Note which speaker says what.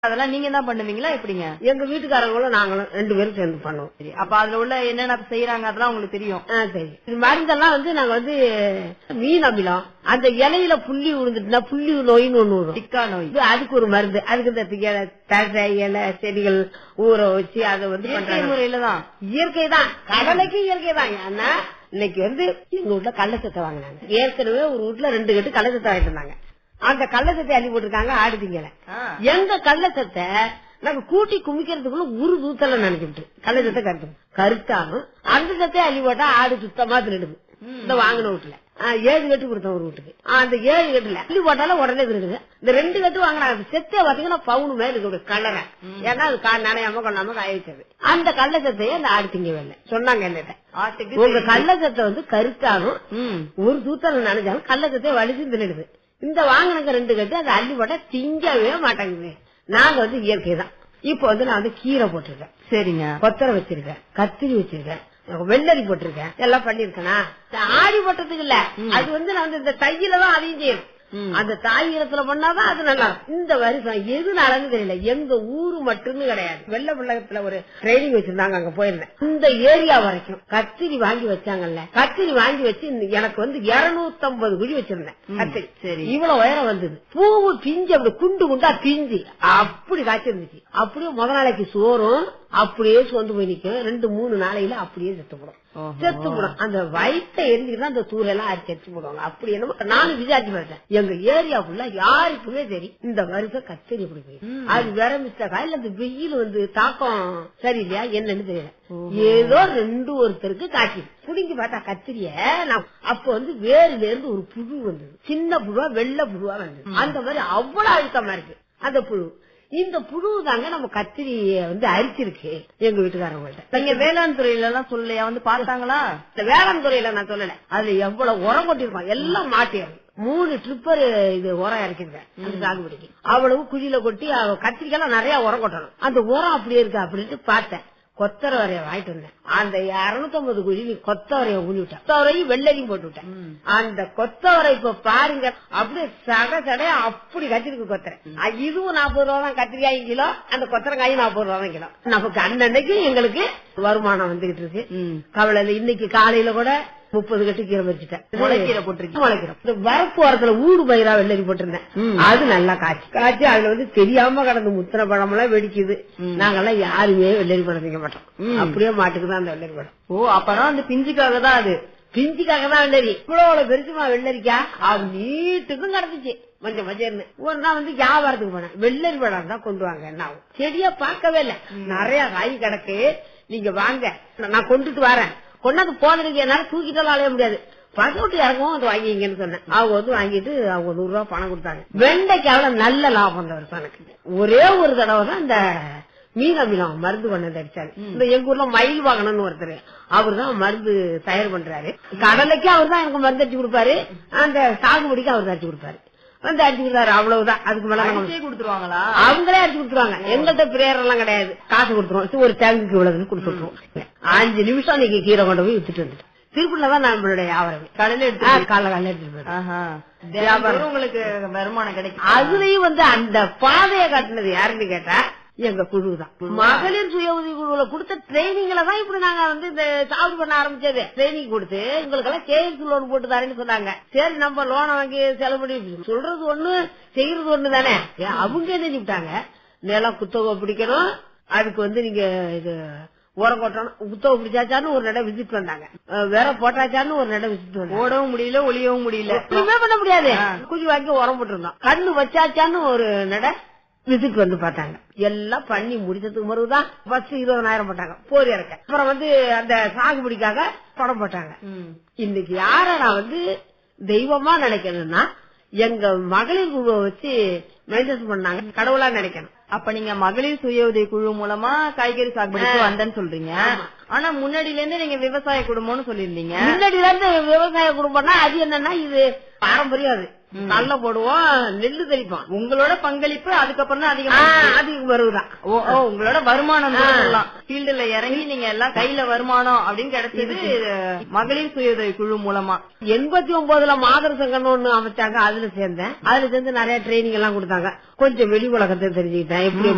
Speaker 1: அதெல்லாம் நீங்க தான் பண்ணுவீங்களா எப்படிங்க
Speaker 2: எங்க வீட்டுக்காரங்களும் நாங்களும் ரெண்டு பேரும் சேர்ந்து பண்ணுவோம்
Speaker 1: சரி அப்ப அதுல உள்ள என்னென்ன செய்யறாங்க அதெல்லாம் உங்களுக்கு தெரியும்
Speaker 2: ஆ, சரி இது மருந்தெல்லாம் வந்து நாங்க வந்து மீன் அமிலம் அந்த இலையில புள்ளி விழுந்துட்டுனா புள்ளி நோயின்னு ஒண்ணு வரும்
Speaker 1: டிக்கா நோய்
Speaker 2: இது அதுக்கு ஒரு மருந்து அதுக்கு இந்த இலை தழை இலை செடிகள் ஊற வச்சு அதை வந்து
Speaker 1: இயற்கை
Speaker 2: பண்றாங்க
Speaker 1: முறையில தான்
Speaker 2: இயற்கை தான் கடலைக்கு இயற்கை தான் ஏன்னா இன்னைக்கு வந்து எங்க வீட்டுல கள்ளச்சத்தை வாங்கினாங்க ஏற்கனவே ஒரு வீட்டுல ரெண்டு கட்டு கள்ளச்சத்தை வாங்கிட்டு இருந்தாங்க அந்த கள்ளச்சத்தை அள்ளி போட்டிருக்காங்க ஆடு திங்கல எங்க கள்ளச்சத்தை நாங்க கூட்டி குமிக்கிறதுக்குள்ள உரு தூத்தல நினைச்சுட்டு கள்ளச்சத்தை கருத்து கருத்தாலும் அந்த சத்தை அள்ளி போட்டா ஆடு சுத்தமா திருடுது இந்த வாங்கின வீட்டுல ஆ, ஏழு கட்டு கொடுத்தோம் ஒரு வீட்டுக்கு ஆ, அந்த ஏழு கட்டுல அள்ளி போட்டாலும் உடனே திருடுது இந்த ரெண்டு கட்டு வாங்கினாங்க செத்தே பாத்தீங்கன்னா பவுனு மேல இருக்கு கலரை ஏன்னா அது கா- நனையாம கொண்டாம காய வச்சது அந்த கள்ளச்சத்தையே அந்த ஆடு திங்க வரல சொன்னாங்க என்னட்ட
Speaker 1: ஆட்டுக்கு
Speaker 2: உங்க கள்ளச்சத்தை வந்து கருத்தாலும்
Speaker 1: ம்.
Speaker 2: ஒரு தூத்தல நினைச்சாலும் கள்ளச்சத்தை வலிச்சு தின்னுடுது இந்த வாங்கினங்க ரெண்டு கட்டு அந்த அள்ளி போட்டா திங்கவே மாட்டேங்குது நாங்க வந்து இயற்கை தான் இப்ப வந்து நான் வந்து கீரை போட்டிருக்கேன்
Speaker 1: சரிங்க
Speaker 2: கொத்தரை வச்சிருக்கேன் கத்திரி வச்சிருக்கேன் வெள்ளரி போட்டிருக்கேன் எல்லாம் பண்ணிருக்கேனா ஆடி போட்டதுக்கு இல்ல அது வந்து நான் வந்து இந்த தையில தான் அதையும் செய்யணும்
Speaker 1: ம்.
Speaker 2: அந்த தாயிரத்துல பண்ணாதான் அது நல்லா இருக்கும் இந்த வருஷம் எது நடந்து தெரியல எங்க ஊரு மட்டும்னு கிடையாது வெள்ள பிள்ளகத்துல ஒரு ட்ரைனிங் வச்சிருந்தாங்க அங்க போயிருந்தேன் இந்த ஏரியா வரைக்கும் கத்திரி வாங்கி வச்சாங்கல்ல கத்திரி வாங்கி வச்சு இந்த- எனக்கு வந்து இருநூத்தம்பது குழி வச்சிருந்தேன் கத்திரி
Speaker 1: சரி.
Speaker 2: இவ்வளவு உயரம் வந்தது பூவு பிஞ்சு அப்படி குண்டு குண்டா பிஞ்சு அப்படி காய்ச்சிருந்துச்சு அப்படியே முத நாளைக்கு சோறும் அப்படியே சோர்ந்து போய் நிக்கும் ரெண்டு மூணு நாளையில அப்படியே செத்து போடும்
Speaker 1: ஓஹோ.
Speaker 2: செத்து போடும் அந்த வயிற்றை எரிஞ்சுக்கிட்டு அந்த தூள் எல்லாம் அரிச்சு அரிச்சு போடுவாங்க அப்படி என்னமோ நானும் விசாரிச்சு பார்த்தேன் எங்க ஏரியா ஃபுல்லா யாருக்குமே சரி இந்த வருஷம் கத்திரி இப்படி போயிருக்கு அது வேற மிஸ்டேக்கா இல்ல இந்த வெயில் வந்து தாக்கம் சரியில்லையா என்னன்னு தெரியல ஏதோ ரெண்டு ஒருத்தருக்கு காய்ச்சி புடிங்கி பார்த்தா கத்திரிய நான் அப்ப வந்து வேறுல இருந்து ஒரு புழு வந்தது சின்ன புழுவா வெள்ளை புழுவா வந்தது அந்த மாதிரி அவ்வளவு அழுத்தமா இருக்கு அந்த புழு இந்த புழு தாங்க நம்ம கத்திரிய வந்து அரிச்சிருக்கு எங்க வீட்டுக்காரவங்கள்ட்ட
Speaker 1: நீங்க வேளாண் துறையில எல்லாம் சொல்லலையா வந்து பார்த்தாங்களா
Speaker 2: இந்த வேளாண் துறையில நான் சொல்லல அதுல எவ்வளவு உரம் கொட்டிருக்கோம் எல்லாம் மாட்டியாரு மூணு ட்ரிப்பர் இது உரம் இறக்கிருக்கேன் அந்த சாகுபடிக்கு அவ்வளவு குழியில கொட்டி அவ கத்திரிக்காய் நிறைய உரம் கொட்டணும் அந்த உரம் அப்படியே இருக்கு அப்படின்ட்டு பார்த்தேன் கொத்தரை வரைய வாங்கிட்டு வந்தேன் அந்த இருநூத்தம்பது குழி கொத்தவரைய ஊழி விட்டேன் கொத்தவரையும் வெள்ளரியும் போட்டு விட்டேன் அந்த கொத்தவரை இப்ப பாருங்க அப்படியே சட சடைய அப்படி கத்திருக்கு கொத்தரை அ, இதுவும் நாற்பது ரூபா தான் கத்திரிக்காய் கிலோ அந்த கொத்தரக்காயும் நாற்பது ரூபா தான் கிலோ நமக்கு அன்னன்னைக்கு எங்களுக்கு வருமானம் வந்துகிட்டு இருக்கு
Speaker 1: ம்.
Speaker 2: கவலை இல்ல இன்னைக்கு காலையில கூட முப்பது கட்டு கீரை பறிச்சுட்டேன்
Speaker 1: முளைக்கீரை போட்டிருக்கீங்க.
Speaker 2: முளைக்கீரை இந்த வரப்பு ஓரத்துல ஊடு பயிரா வெள்ளரி போட்டிருந்தேன் அது நல்லா காய்ச்சி காய்ச்சி அதுல வந்து தெரியாம கடந்து முத்தின பழம் எல்லாம் வெடிக்குது நாங்கெல்லாம் யாருமே வெள்ளரி பழம் திங்க மாட்டோம் அப்படியே மாட்டுக்குதான் அந்த வெள்ளரி பழம்
Speaker 1: ஓ அப்பனா அந்த பிஞ்சுக்காக தான் அது
Speaker 2: பிஞ்சுக்காக தான் வெள்ளரி இவ்வளவு பெருசுமா வெள்ளரிக்கா அது நீட்டுக்கும் கிடந்துச்சு கொஞ்சம் மஞ்சள்னு ஒரு நாள் வந்து வியாபாரத்துக்கு போனேன் வெள்ளரி பழம் தான் கொண்டு வாங்க என்ன ஆகும் செடியா பார்க்கவே இல்ல நிறைய காய் கிடக்கு நீங்க வாங்க நான் கொண்டுட்டு வரேன் கொண்டாந்து போனதுக்கு என்னால தூக்கிட்டாலும் அலைய முடியாது பசவிட்டு இறங்கவும் அது வாங்கிங்கன்னு சொன்னேன் அவங்க வந்து வாங்கிட்டு அவங்க நூறு ரூபாய் பணம் கொடுத்தாங்க வெண்டைக்காவில நல்ல லாபம் இந்த வருஷம் எனக்கு ஒரே ஒரு தடவை தான் இந்த மீன மீனம் மருந்து கொண்டு அடிச்சாரு இந்த எங்க ஊர்ல மயில் வாங்கணும்னு ஒருத்தர் அவர் தான் மருந்து தயார் பண்றாரு கடலைக்கு அவர் தான் எனக்கு மருந்து அடிச்சு கொடுப்பாரு அந்த சாகுபடிக்கு அவர் தான் அடிச்சு கொடுப்பாரு வந்து அடிச்சு கொடுத்தாரு அவ்வளவுதான் அதுக்கு மேல நாங்க
Speaker 1: அடிச்சே கொடுத்துருவாங்களா
Speaker 2: அவங்களே அடிச்சு கொடுத்துருவாங்க எங்கள்கிட்ட பிரேயர் எல்லாம் கிடையாது காசு கொடுத்துருவோம் ஒரு டேங்குக்கு இவ்வளவுன்னு கொடுத்துருவோம் அஞ்சு நிமிஷம் நீங்க கீரை கொண்டு போய் வித்துட்டு வந்துட்டு திருப்பூர்ல தான் நம்மளுடைய வியாபாரம்
Speaker 1: கடையில எடுத்து
Speaker 2: ஆ, காலைல காலைல எடுத்துட்டு போயிடுவோம்.
Speaker 1: ஆஹா. தினந்தோறும் உங்களுக்கு வருமானம் கிடைக்கும்
Speaker 2: அதுலயும் வந்து அந்த பாதையை காட்டினது யாருன்னு கேட்டா எங்க குழு தான் மகளிர் சுய உதவி குழுல கொடுத்த ட்ரைனிங்ல தான் இப்படி நாங்க வந்து இந்த சாகுபடி பண்ண ஆரம்பிச்சது ட்ரைனிங் கொடுத்து உங்களுக்கு எல்லாம் கேஎஸ் லோன் போட்டு தரேன்னு சொன்னாங்க சரி நம்ம லோனை வாங்கி செலவு பண்ணி சொல்றது ஒண்ணு செய்யறது ஒண்ணு தானே ஏன் அவங்க என்ன செஞ்சுட்டாங்க நிலம் குத்தகை பிடிக்கணும் அதுக்கு வந்து நீங்க இது உரம் கொட்டணும் குத்தகை பிடிச்சாச்சான்னு ஒரு நடம் விசிட் வந்தாங்க அஹ் வேற போட்டாச்சான்னு ஒரு நடம் விசிட் வந்தாங்க
Speaker 1: ஓடவும் முடியல ஒளியவும் முடியல
Speaker 2: ஒண்ணுமே பண்ண முடியாது குழி வாங்கி உரம் போட்டிருந்தோம் கண்ணு வச்சாச்சான்னு ஒரு நட விசிட் வந்து பார்த்தாங்க எல்லாம் பண்ணி முடிச்சதுக்கு பிறகுதான் ஃபர்ஸ்ட் இருபதனாயிரம் போட்டாங்க போர் இறக்க அப்புறம் வந்து அந்த சாகுபடிக்காக பணம் போட்டாங்க
Speaker 1: ம்.
Speaker 2: இன்னைக்கு யார நான் வந்து தெய்வமா நினைக்கணும்னா எங்க மகளிர் குழுவை வச்சு மெயின்டைன்ஸ் பண்ணாங்க கடவுளா நினைக்கணும்
Speaker 1: அப்ப நீங்க மகளிர் சுய உதவி குழு மூலமா காய்கறி சாகுபடிக்கு வந்தேன்னு சொல்றீங்க ஆனா முன்னாடில இருந்து நீங்க விவசாய குடும்பம்னு சொல்லிருந்தீங்க
Speaker 2: முன்னாடில இருந்து விவசாய குடும்பம்னா அது என்னன்னா இது பாரம்பரியம் அது கடல போடுவோம் நெல்லு தெளிப்போம்
Speaker 1: உங்களோட பங்களிப்பு அதுக்கப்புறம் தான்
Speaker 2: ஆ,
Speaker 1: அதிகமா
Speaker 2: அதுக்கு வருதுதான்
Speaker 1: ஓ ஓ, உங்களோட வருமானம் தான் சொல்லலாம் ஃபீல்டுல இறங்கி நீங்க எல்லாம் கையில வருமானம் அப்படின்னு கிடைச்சது இது மகளிர் சுய உதவி குழு மூலமா
Speaker 2: எண்பத்தி ஒன்பதுல மாதர் சங்கம்னு ஒண்ணு அமைச்சாங்க அதுல சேர்ந்தேன் அதுல சேர்ந்து நிறைய ட்ரைனிங் எல்லாம் கொடுத்தாங்க கொஞ்சம் வெளி உலகத்தை தெரிஞ்சுக்கிட்டேன் எப்படி